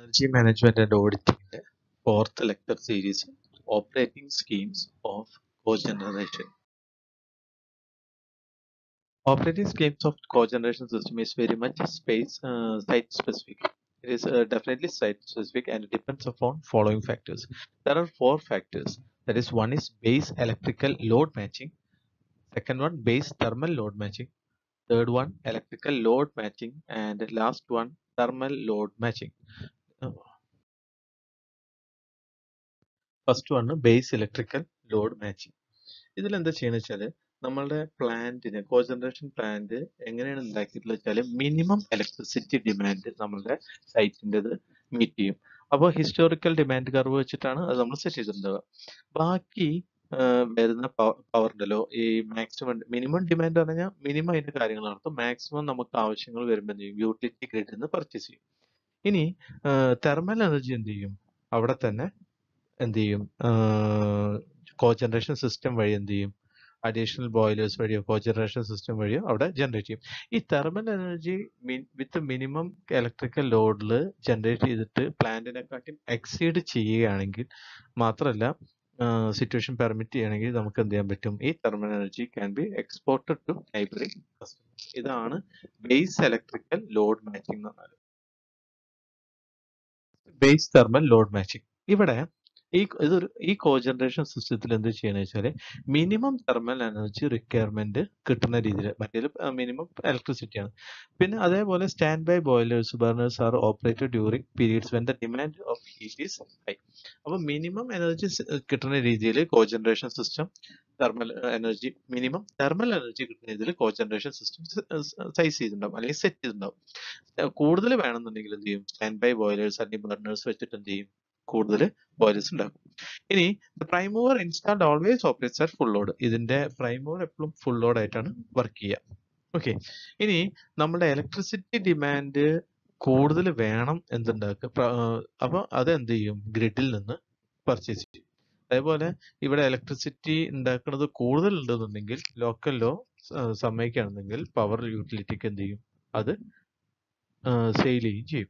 Energy Management and Auditing ന്റെ fourth lecture series Operating Schemes of Cogeneration. Operating schemes of cogeneration system is very much space uh, site specific. It is uh, definitely site specific and it depends upon following factors. There are four factors. That is one is base electrical load matching. Second one base thermal load matching. Third one electrical load matching and last one thermal load matching. First one base electrical load matching ഇതിൽ എന്താ ചെയ്യുന്നത് വെച്ചാൽ നമ്മളുടെ പ്ലാന്റിന് cogeneration plant എങ്ങനെയാണ് ഉണ്ടാക്കിയിട്ടുള്ളത് വെച്ചാൽ minimum electricity demand നമ്മളുടെ സൈറ്റിൻ്റെത് മീറ്റ് ചെയ്യും അപ്പോൾ ഹിസ്റ്റോറിക്കൽ ഡിമാൻഡ് കർവ് വെച്ചിട്ടാണ് അത് നമ്മൾ സെറ്റ് ചെയ്തിട്ടുണ്ടാവുക ബാക്കി വരുന്ന പവർ ഉണ്ടല്ലോ ഈ മാക്സിമം മിനിമം ഡിമാൻഡ് പറഞ്ഞാൽ മിനിമം അതിന്റെ കാര്യങ്ങൾ നടത്തും മാക്സിമം നമുക്ക് ആവശ്യങ്ങൾ വരുമ്പോൾ എന്ത് ചെയ്യും യൂട്ടിലിറ്റി ഗ്രിഡിൽ നിന്ന് പർച്ചേസ് ചെയ്യും ഇനി തെർമൽ എനർജി എന്ത് ചെയ്യും അവിടെ തന്നെ എന്ത് ചെയ്യും കോജനറേഷൻ സിസ്റ്റം വഴി എന്ത് ചെയ്യും അഡീഷണൽ ബോയിലേഴ്സ് വഴിയോ കോജനറേഷൻ സിസ്റ്റം വഴിയോ അവിടെ ജനറേറ്റ് ചെയ്യും ഈ thermal energy with minimum electrical ലോഡിൽ ജനറേറ്റ് ചെയ്തിട്ട് പ്ലാന്റിനെക്കാട്ടും എക്സീഡ് ചെയ്യുകയാണെങ്കിൽ മാത്രമല്ല സിറ്റുവേഷൻ പെർമിറ്റ് ചെയ്യണമെങ്കിൽ നമുക്ക് എന്ത് ചെയ്യാൻ പറ്റും ഈ thermal energy can be exported to neighbouring customers ഇതാണ് ബേസ് ഇലക്ട്രിക്കൽ ലോഡ് മാച്ചിങ് എന്ന് പറഞ്ഞാൽ ബേസ് തെർമൽ ലോഡ് മാച്ചിങ് ഇവിടെ ഈ ഇതൊരു ഈ കോജനറേഷൻ സിസ്റ്റത്തിൽ എന്ത് ചെയ്യണമെന്ന് വെച്ചാൽ മിനിമം തെർമൽ എനർജി റിക്വയർമെന്റ് കിട്ടുന്ന രീതിയിൽ മറ്റേത് മിനിമം ഇലക്ട്രിസിറ്റി ആണ് പിന്നെ അതേപോലെ stand by boilers burners are operated during periods when the demand of heat is high അപ്പോൾ മിനിമം എനർജി കിട്ടുന്ന രീതിയിൽ cogeneration system thermal energy minimum thermal energy കിട്ടുന്ന രീതിയിൽ കോജനറേഷൻ സിസ്റ്റം സൈസ് ചെയ്തിട്ടുണ്ടാവും അല്ലെങ്കിൽ സെറ്റ് ചെയ്തിട്ടുണ്ടാവും കൂടുതൽ വേണമെന്നുണ്ടെങ്കിൽ എന്ത് ചെയ്യും സ്റ്റാൻഡ് ബൈ ബോയിലേഴ്സ് അല്ലെങ്കിൽ ബർണേഴ്സ് വെച്ചിട്ട് എന്ത് ചെയ്യും കൂടുതൽ ബോയിലേഴ്സ് ഉണ്ടാക്കും ഇനി prime mover installed always operates at full load ഇതിന്റെ പ്രൈം മൂവർ എപ്പോഴും ഫുൾ ലോഡ് ആയിട്ടാണ് വർക്ക് ചെയ്യുക ഓക്കെ ഇനി നമ്മുടെ ഇലക്ട്രിസിറ്റി ഡിമാൻഡ് കൂടുതൽ വേണം എന്തുണ്ടാക്കുക അപ്പൊ അത് എന്ത് ചെയ്യും ഗ്രിഡിൽ നിന്ന് പർച്ചേസ് ചെയ്യും അതേപോലെ ഇവിടെ ഇലക്ട്രിസിറ്റി ഉണ്ടാക്കുന്നത് കൂടുതൽ ഉണ്ടെന്നുണ്ടെങ്കിൽ ലോക്കൽ ലോ സമ്മതിക്കുകയാണെന്നുണ്ടെങ്കിൽ പവർ യൂട്ടിലിറ്റിക്ക് എന്ത് ചെയ്യും അത് സെയിൽ ചെയ്യും ചെയ്യും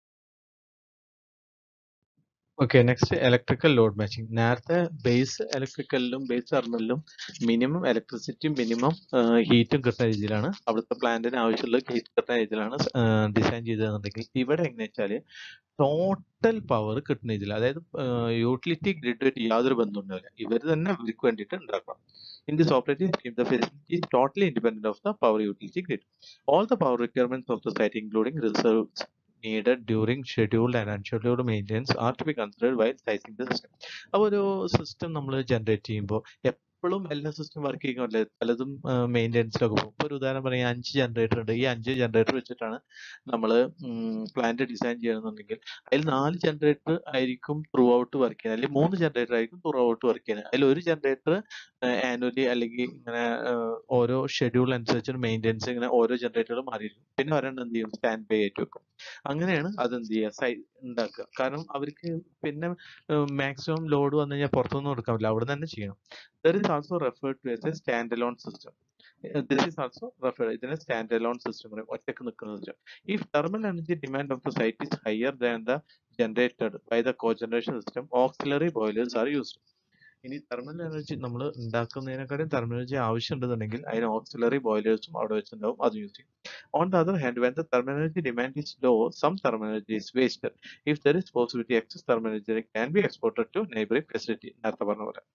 okay next electrical load matching നേരത്തെ ബേസ് ഇലക്ട്രിക്കലിലും ബേസ് തെർമലിലും മിനിമം ഇലക്ട്രിസിറ്റി മിനിമം ഹീറ്റും കിട്ടുന്ന രീതിയിലാണ് അവിടുത്തെ പ്ലാന്റിന് ആവശ്യമുള്ള ഹീറ്റ് കിട്ടുന്ന രീതിയിലാണ് ഡിസൈൻ ചെയ്തതെന്നുണ്ടെങ്കിൽ ഇവിടെ എങ്ങനെ വെച്ചാൽ ടോട്ടൽ പവർ കിട്ടുന്ന രീതിയിൽ അതായത് യൂട്ടിലിറ്റി ഗ്രിഡുമായിട്ട് യാതൊരു ബന്ധവും ഉണ്ടാവില്ല ഇവർ തന്നെ ഇവർക്ക് വേണ്ടിയിട്ട് ഉണ്ടാക്കണം In this operating scheme, the facility is totally independent of the power utility grid. All the power requirements of the site, including reserves needed during scheduled and unscheduled maintenance are to be considered while sizing the system. അപ്പോൾ ഒരു system നമ്മൾ generate ചെയ്യുമ്പോൾ എപ്പോഴും എല്ലാ system work ചെയ്യുന്നില്ല പലതും മെയിൻ്റെനൻസിലൊക്കെ പോകും ഇപ്പോൾ ഒരു ഉദാഹരണം പറയാം അഞ്ച് ജനറേറ്റർ ഉണ്ട് ഈ അഞ്ച് ജനറേറ്റർ വെച്ചിട്ടാണ് നമ്മൾ പ്ലാന്റ് ഡിസൈൻ ചെയ്യണമെന്നുണ്ടെങ്കിൽ അതിൽ നാല് ജനറേറ്റർ ആയിരിക്കും ത്രൂ ഔട്ട് വർക്ക് ചെയ്യുന്നത് അല്ലെങ്കിൽ മൂന്ന് ജനറേറ്റർ ആയിരിക്കും ത്രൂ ഔട്ട് വർക്ക് ചെയ്യുന്നത് അതിൽ ഒരു ജനറേറ്റർ ആനുവലി അല്ലെങ്കിൽ ഇങ്ങനെ ഓരോ ഷെഡ്യൂൾ അനുസരിച്ച് മെയിൻ്റെനൻസ് ഇങ്ങനെ ഓരോ ജനറേറ്ററുകൾ മാറിയിരിക്കും പിന്നെ ഒരെണ്ണം എന്ത് ചെയ്യും സ്റ്റാൻഡ് ബൈ ആയിട്ട് വെക്കും അങ്ങനെയാണ് അത് എന്ത് ചെയ്യുക സൈ ഉണ്ടാക്കുക കാരണം അവർക്ക് പിന്നെ മാക്സിമം ലോഡ് വന്നു കഴിഞ്ഞാൽ പുറത്തൊന്നും എടുക്കാൻ പറ്റില്ല അവിടെ തന്നെ ചെയ്യണം there is also referred to as a stand alone system this is also referred ഇതിനെ സ്റ്റാൻഡ് അലോൺ സിസ്റ്റം പറയും ഒറ്റക്ക് നിൽക്കുന്ന സിസ്റ്റം ഈ thermal energy demand of the site is higher than the generated by the cogeneration system auxiliary boilers are used ഇനി thermal energy നമ്മൾ ഉണ്ടാക്കുന്നതിനെക്കാളും thermal energy ആവശ്യമുണ്ടെന്നുണ്ടെങ്കിൽ അതിന് auxiliary ബോയിലേഴ്സും അവിടെ വെച്ചിട്ടുണ്ടാവും അത് യൂസ് ചെയ്യും on the other hand when the thermal energy demand is low some thermal energy is wasted if there is possibility excess thermal energy can be exported to neighbouring facility നേരത്തെ പറഞ്ഞ പോലെ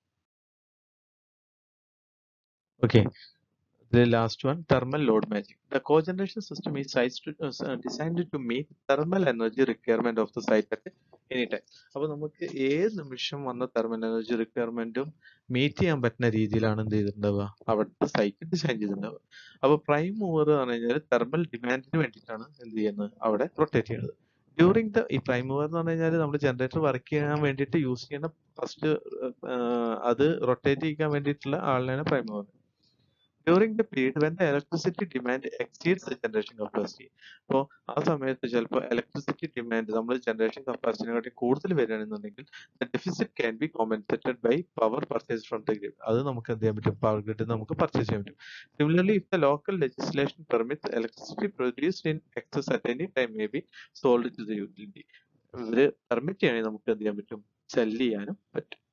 okay The last one, thermal load matching. The cogeneration system is sized to, uh, designed to meet thermal energy requirement of the site at any time. അപ്പോൾ നമുക്ക് ഏത് നിമിഷം വന്ന thermal energy റിക്വയർമെന്റും meet ചെയ്യാൻ പറ്റുന്ന രീതിയിലാണ് എന്ത് ചെയ്തിട്ടുണ്ടാവുക അവിടുത്തെ സൈറ്റ് ഡിസൈൻ ചെയ്തിട്ടുണ്ടാവുക അപ്പോൾ പ്രൈം മൂവർ എന്ന് പറഞ്ഞു കഴിഞ്ഞാൽ തെർമൽ ഡിമാൻഡിന് വേണ്ടിയിട്ടാണ് എന്ത് ചെയ്യുന്നത് അവിടെ റൊട്ടേറ്റ് ചെയ്യുന്നത് ഡ്യൂറിങ് ദ ഈ പ്രൈം മൂവർ എന്ന് പറഞ്ഞു കഴിഞ്ഞാൽ നമ്മൾ ജനറേറ്റർ വർക്ക് ചെയ്യാൻ വേണ്ടിയിട്ട് യൂസ് ചെയ്യുന്ന ഫസ്റ്റ് അത് റൊട്ടേറ്റ് ചെയ്യാൻ വേണ്ടിയിട്ടുള്ള ആളിനാണ് prime mover during the period when the electricity demand exceeds the generation capacity. അപ്പോൾ ആ സമയത്ത് ചിലപ്പോൾ ഇലക്ട്രിസിറ്റി ഡിമാൻഡ് നമ്മൾ ജനറേഷൻ കപ്പാസിറ്റിനെക്കാട്ടി കൂടുതൽ വരികയാണെന്നുണ്ടെങ്കിൽ deficit can be compensated by power purchase from the grid അത് നമുക്ക് എന്ത് ചെയ്യാൻ പറ്റും പവർ ഗ്രിഡ് നമുക്ക് പർച്ചേസ് ചെയ്യാൻ പറ്റും similarly if the local legislation permits electricity produced in excess at any time may be sold to the utility ഇവര് permit ചെയ്യണമെങ്കിൽ നമുക്ക് എന്ത് ചെയ്യാൻ പറ്റും സെല് ചെയ്യാനും പറ്റും